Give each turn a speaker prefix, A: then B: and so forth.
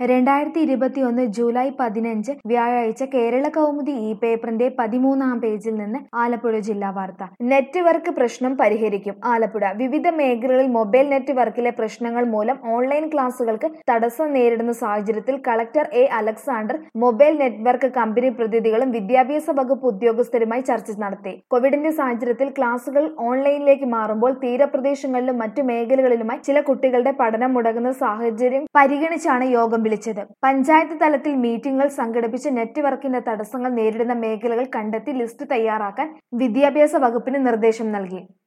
A: രണ്ടായിരത്തി ഇരുപത്തിയൊന്ന് ജൂലൈ പതിനഞ്ച് വ്യാഴാഴ്ച കേരള കൗമുദി ഈ പേപ്പറിന്റെ പതിമൂന്നാം പേജിൽ നിന്ന് ആലപ്പുഴ ജില്ലാ വാർത്ത നെറ്റ്വർക്ക് പ്രശ്നം പരിഹരിക്കും ആലപ്പുഴ വിവിധ മേഖലകളിൽ മൊബൈൽ നെറ്റ്വർക്കിലെ പ്രശ്നങ്ങൾ മൂലം ഓൺലൈൻ ക്ലാസുകൾക്ക് തടസ്സം നേരിടുന്ന സാഹചര്യത്തിൽ collector A Alexander mobile network company പ്രതിനിധികളും വിദ്യാഭ്യാസ വകുപ്പ് ഉദ്യോഗസ്ഥരുമായി ചർച്ച നടത്തി കോവിഡിന്റെ സാഹചര്യത്തിൽ ക്ലാസുകൾ ഓൺലൈനിലേക്ക് മാറുമ്പോൾ തീരപ്രദേശങ്ങളിലും മറ്റു മേഖലകളിലുമായി ചില കുട്ടികളുടെ പഠനം മുടങ്ങുന്ന സാഹചര്യം പരിഗണിച്ചാണ് യോഗം വിളിച്ചത് പഞ്ചായത്ത് തലത്തിൽ മീറ്റിംഗുകൾ സംഘടിപ്പിച്ച് നെറ്റ്വർക്കിന്റെ തടസ്സങ്ങൾ നേരിടുന്ന മേഖലകൾ കണ്ടെത്തി ലിസ്റ്റ് തയ്യാറാക്കാൻ വിദ്യാഭ്യാസ വകുപ്പിന് നിർദ്ദേശം നൽകി